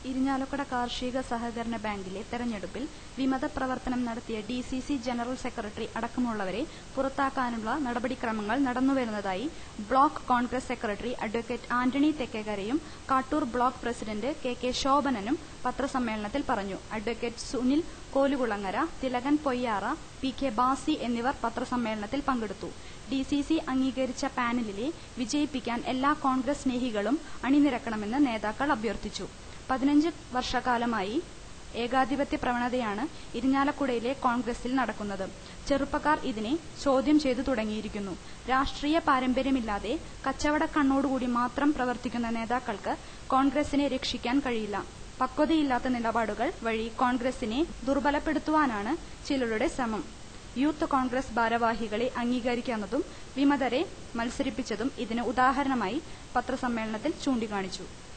ഇരിഞ്ഞാലക്കുട കാർഷിക സഹകരണ ബാങ്കിലെ തെരഞ്ഞെടുപ്പിൽ വിമത പ്രവർത്തനം നടത്തിയ D C C general secretary അടക്കമുള്ളവരെ പുറത്താക്കാനുള്ള നടപടിക്രമങ്ങൾ നടന്നുവരുന്നതായി block Congress secretary advocate Antony തെക്കേക്കരയും Kattoor block president K K ശോഭനനും പത്രസമ്മേളനത്തിൽ പറഞ്ഞു advocate Sunil Kolukulangara Thilakan Poyyara P K Basi എന്നിവർ പത്രസമ്മേളനത്തിൽ പങ്കെടുത്തു ഡി സി സി അംഗീകരിച്ച പാനലിലെ വിജയിപ്പിക്കാൻ എല്ലാ കോൺഗ്രസ് സ്നേഹികളും അണിനിരക്കണമെന്ന് നേതാക്കൾ അഭ്യർത്ഥിച്ചു പതിനഞ്ച് വർഷക്കാലമായി ഏകാധിപത്യ പ്രവണതയാണ് ഇരിഞ്ഞാലക്കുടയിലെ കോൺഗ്രസിൽ നടക്കുന്നത് ചെറുപ്പക്കാർ ഇതിനെ ചോദ്യം ചെയ്തു തുടങ്ങിയിരിക്കുന്നു രാഷ്ട്രീയ പാരമ്പര്യമില്ലാതെ കച്ചവട കണ്ണോടുകൂടി മാത്രം പ്രവർത്തിക്കുന്ന നേതാക്കൾക്ക് കോൺഗ്രസിനെ രക്ഷിക്കാൻ കഴിയില്ല പക്വതയില്ലാത്ത നിലപാടുകൾ വഴി കോൺഗ്രസിനെ ദുർബലപ്പെടുത്തുവാനാണ് ചിലരുടെ ശ്രമം യൂത്ത് കോൺഗ്രസ് ഭാരവാഹികളെ അംഗീകരിക്കാത്തതും വിമതരെ മത്സരിപ്പിച്ചതും ഇതിന് ഉദാഹരണമായി പത്രസമ്മേളനത്തിൽ ചൂണ്ടിക്കാണിച്ചു